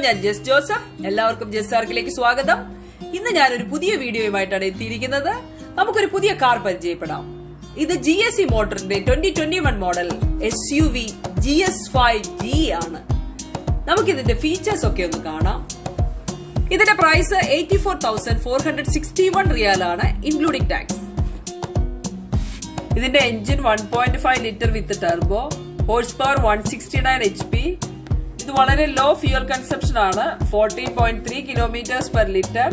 ഞാൻ ജസ് ജോസഫ് എല്ലാവർക്കും ജസ് ആർക്കിലേക്ക് സ്വാഗതം ഇന്ന് ഞാൻ ഒരു പുതിയ വീഡിയോയുമായിട്ടാണ് എത്തിയിരിക്കുന്നത് നമുക്കൊരു പുതിയ കാർ പരിചയപ്പെടാം ഇത് ജി എസ് സി മോട്ടറിന്റെ twenty twenty one model S U V G S five G ആണ് നമുക്കിതിന്റെ ഫീച്ചേഴ്സ് ഒക്കെ ഒന്ന് കാണാം ഇതിന്റെ price eighty four thousand four hundred sixty one റിയാലാണ് ഇൻക്ലൂഡിംഗ് ടാക്സ് ഇതിന്റെ engine one point five litre with turbo horse power one sixty nine H P ഇത് വളരെ ലോ ഫ്യൂൽ കൺസപ്ഷൻ ആണ് fourteen point three kilometres per litre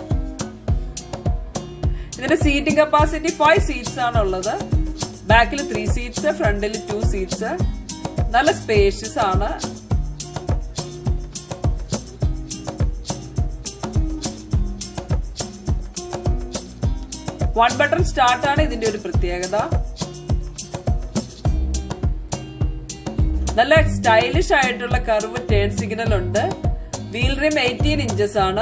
ഇതിന്റെ seating capacity five seats ആണ് ഉള്ളത് ബാക്കിൽ three seats ഫ്രണ്ടിൽ two seats നല്ല spacious ആണ് വൺ ബട്ടൺ സ്റ്റാർട്ട് ആണ് ഇതിന്റെ ഒരു പ്രത്യേകത നല്ല സ്റ്റൈലിഷ് ആയിട്ടുള്ള കർവ് ടേൺ സിഗ്നൽ ഉണ്ട് വീൽ റിം എയ്റ്റീൻ ഇഞ്ചസ് ആണ്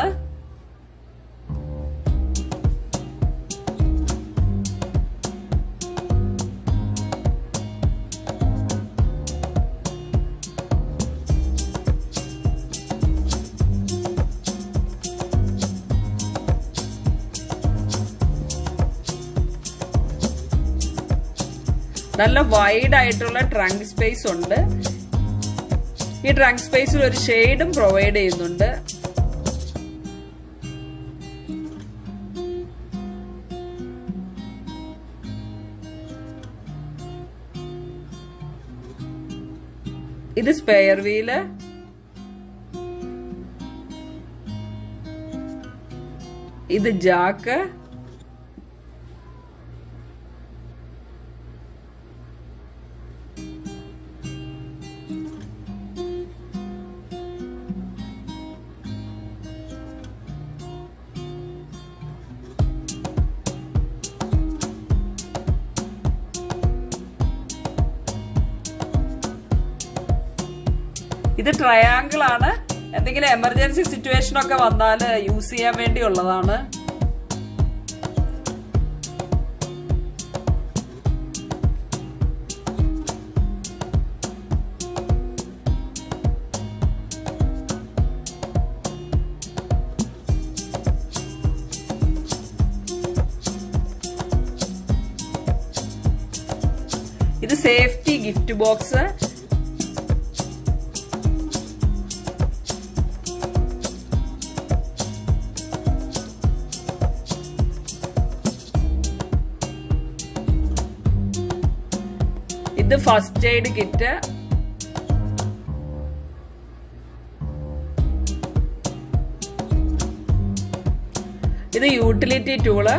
നല്ല വൈഡ് ആയിട്ടുള്ള ട്രങ്ക് സ്പേസ് ഉണ്ട് ഈ ട്രങ്ക് സ്പേസിൽ ഒരു ഷെയ്ഡും പ്രൊവൈഡ് ചെയ്യുന്നുണ്ട് ഇത് സ്പെയർ വീല് ഇത് ജാക്ക് ഇത് ട്രയാങ്കിൾ ആണ് എന്തെങ്കിലും എമർജൻസി സിറ്റുവേഷൻ ഒക്കെ വന്നാൽ യൂസ് ചെയ്യാൻ വേണ്ടിയുള്ളതാണ് ഇത് സേഫ്റ്റി ഗിഫ്റ്റ് ബോക്സ് ഇത് ഫസ്റ്റ് എയ്ഡ് കിറ്റ് ഇത് യൂട്ടിലിറ്റി ടൂള്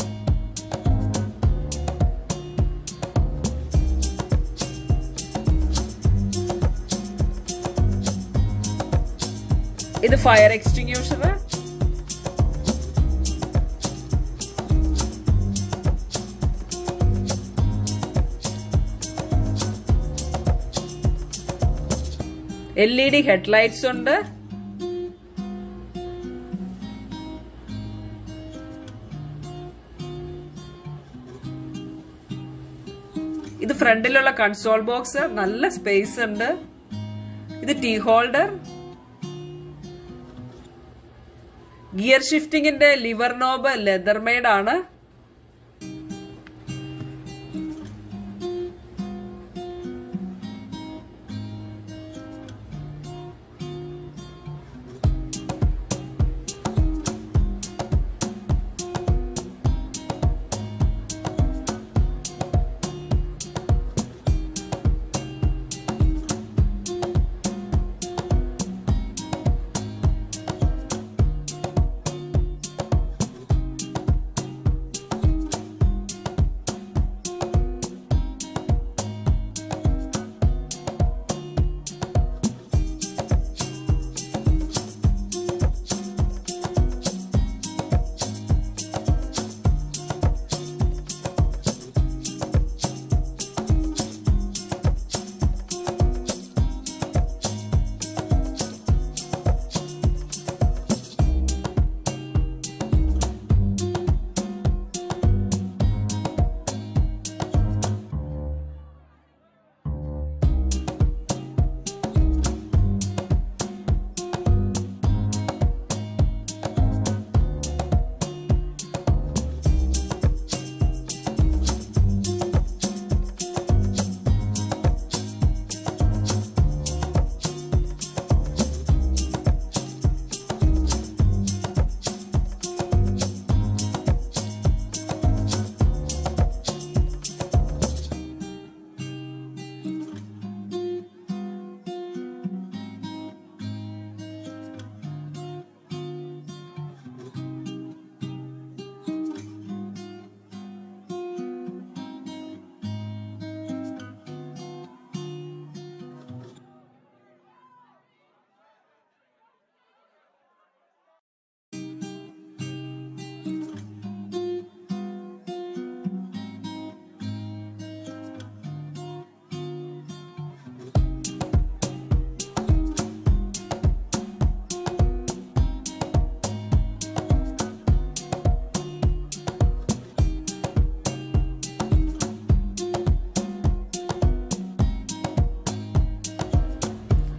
ഇത് fire extinguisher L E D headlights ഉണ്ട് ഇത് ഫ്രണ്ടിലുള്ള കൺസോൾ ബോക്സ് നല്ല സ്പേസ് ഉണ്ട് ഇത് ടീ ഹോൾഡർ ഗിയർ ഷിഫ്റ്റിംഗിന്റെ ലിവർ നോബ് ലെതർ മെയ്ഡ് ആണ്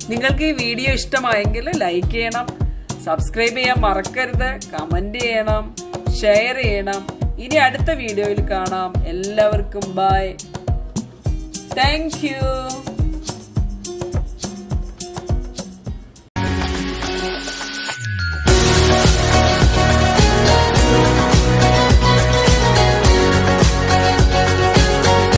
നിങ്ങൾക്ക് ഈ വീഡിയോ ഇഷ്ടമായെങ്കിൽ ലൈക്ക് ചെയ്യണം സബ്സ്ക്രൈബ് ചെയ്യാൻ മറക്കരുത് കമന്റ് ചെയ്യണം ഷെയർ ചെയ്യണം ഇനി അടുത്ത വീഡിയോയിൽ കാണാം എല്ലാവർക്കും ബൈ താങ്ക് യു